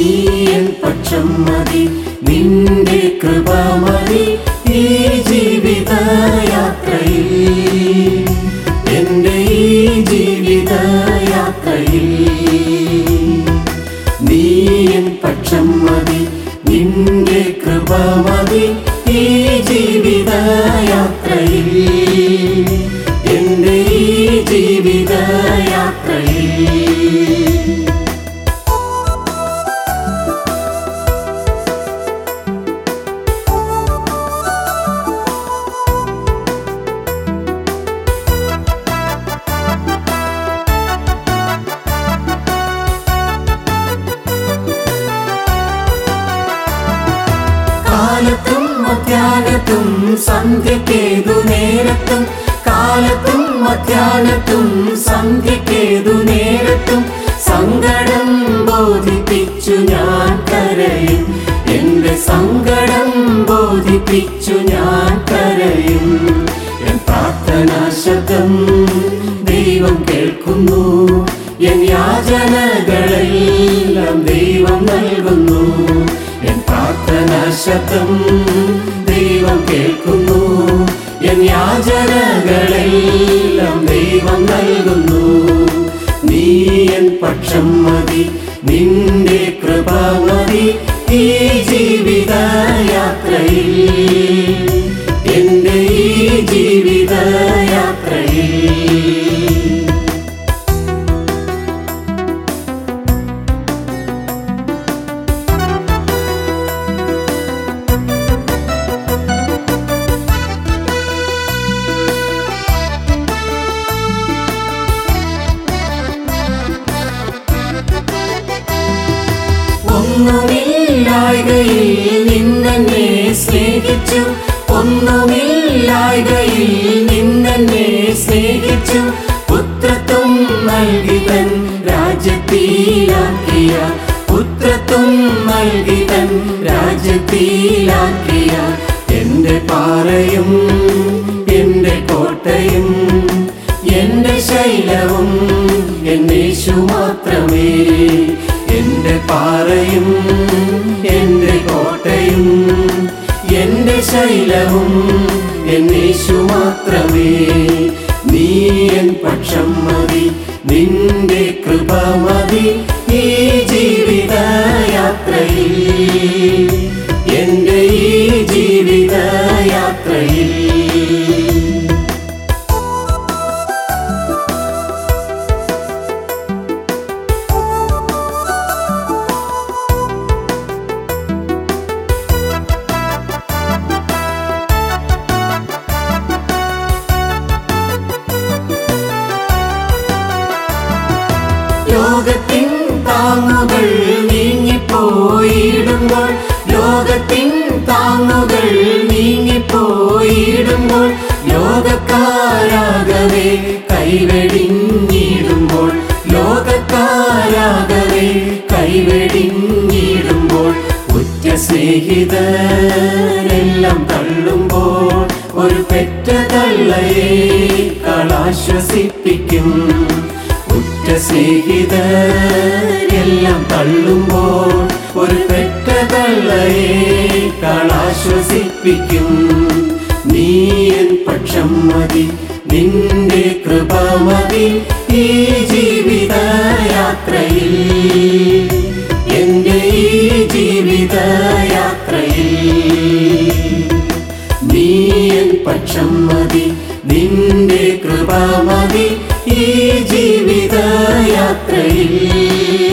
N പക്ഷം മതി നിന്റെ കൃപ മതി ഈ ജീവിതയാത്രയിൽ എന്റെ ഈ ജീവിതയാത്രയിൽ നീ എൻ പക്ഷം മതി നിന്റെ കൃപ മതി ഈ ജീവിതയാത്രയിൽ എന്റെ ഈ ജീവിതയാത്രയിൽ കാലത്തും മധ്യാനത്തും സന്ധ്യക്കേതു നേരത്തും കാലത്തും മധ്യാനത്തും സന്ധ്യക്കേതു നേരത്തും സങ്കടം ബോധിപ്പിച്ചു ഞാൻ കരയും എന്റെ സങ്കടം ബോധിപ്പിച്ചു ഞാൻ കരയും എൻ പ്രാർത്ഥനാ ശബ്ദം ദൈവം കേൾക്കുന്നു എൻ യാചനകളെല്ലാം ദൈവം നൽകുന്നു എൻ പ്രാർത്ഥനാ ശബ്ദം ദൈവം കേൾക്കുന്നു എൻ യാചനകളെല്ലാം ദൈവം നൽകുന്നു നീ എൻ പക്ഷം മതി നിന്റെ കൃപ മതി ഈ ജീവിതയാത്രയിൽ എന്റെ ഈ ജീവിതയാത്രയിൽ ഒന്നുമില്ലായ്കയിൽ നിന്നെന്നെ സ്നേഹിച്ചു ഒന്നുമില്ലായ്കയിൽ നിന്നെന്നെ സ്നേഹിച്ചു പുത്രത്വം നൽകി തൻ രാജ്യത്തിലാക്കിയ പുത്രത്വം നൽകി തൻ രാജ്യത്തിലാക്കിയ എന്റെ പാറയും എന്റെ കോട്ടയും എന്റെ ശൈലവും എന്നേശു മാത്രമേ എന്റെ പാറയും എന്റെ കോട്ടയും എന്റെ ശൈലവും എന്നേശു മാത്രമേ നീ എൻ പക്ഷം മതി നിന്റെ കൃപ മതി ഈ ജീവിതയാത്രയിൽ എന്റെ ഈ ജീവിതയാത്രയിൽ ലോകത്തിൻ താങ്ങുകൾ നീങ്ങിപ്പോയിടുമ്പോൾ ലോകത്തിൻ താങ്ങുകൾ നീങ്ങിപ്പോയിടുമ്പോൾ ലോകക്കാരാകവേ കൈവെടിഞ്ഞിടുമ്പോൾ ലോകക്കാരാകവേ കൈവെടിഞ്ഞിടുമ്പോൾ ഉറ്റ സ്നേഹിതരെല്ലാം തള്ളുമ്പോൾ ഒരു പെറ്റ തള്ളയെ കളാശ്വസിപ്പിക്കും ഉറ്റ സ്നേഹിതരെല്ലാം തള്ളുമ്പോൾ ഒരു പെറ്റ തള്ളയെ കളാശ്വസിപ്പിക്കും നീ എൻ പക്ഷം മതി നിന്റെ കൃപ മതി ഈ ജീവിതയാത്രയിൽ എന്റെ ഈ ജീവിതയാത്രയിൽ നീ എൻ പക്ഷം മതി നിന്റെ കൃപ മതി ഈ ജീവിതയാത്രയിൽ